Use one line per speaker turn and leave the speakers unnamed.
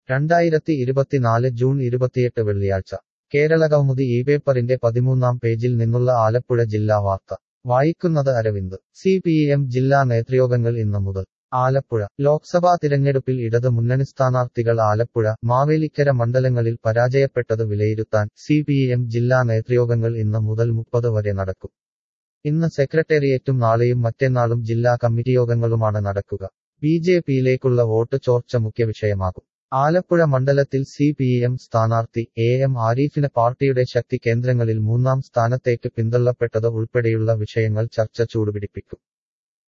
രണ്ടായിരത്തി ഇരുപത്തിനാല് ജൂൺ ഇരുപത്തിയെട്ട് വെള്ളിയാഴ്ച കേരള കൗമുദി ഈ പേപ്പറിന്റെ പതിമൂന്നാം പേജിൽ നിന്നുള്ള ആലപ്പുഴ ജില്ലാ വാർത്ത വായിക്കുന്നത് അരവിന്ദ് സി പി എം ജില്ലാ നേതൃയോഗങ്ങൾ ഇന്ന് മുതൽ ആലപ്പുഴ ലോക്സഭാ തിരഞ്ഞെടുപ്പിൽ ഇടത് മുന്നണി സ്ഥാനാർത്ഥികൾ ആലപ്പുഴ മാവേലിക്കര മണ്ഡലങ്ങളിൽ പരാജയപ്പെട്ടത് വിലയിരുത്താൻ സി പി എം ജില്ലാ നേതൃയോഗങ്ങൾ ഇന്ന് മുതൽ മുപ്പത് വരെ നടക്കും ഇന്ന് സെക്രട്ടേറിയറ്റും നാളെയും മറ്റന്നാളും ജില്ലാ കമ്മിറ്റി യോഗങ്ങളുമാണ് നടക്കുക ബി ജെ പിയിലേക്കുള്ള വോട്ട് ചോർച്ച മുഖ്യ വിഷയമാകും ആലപ്പുഴ മണ്ഡലത്തിൽ സി പി എം സ്ഥാനാർത്ഥി എ എം ആരിഫിന് പാർട്ടിയുടെ ശക്തി കേന്ദ്രങ്ങളിൽ മൂന്നാം സ്ഥാനത്തേക്ക് പിന്തള്ളപ്പെട്ടത് ഉൾപ്പെടെയുള്ള വിഷയങ്ങൾ ചർച്ച ചൂടുപിടിപ്പിക്കും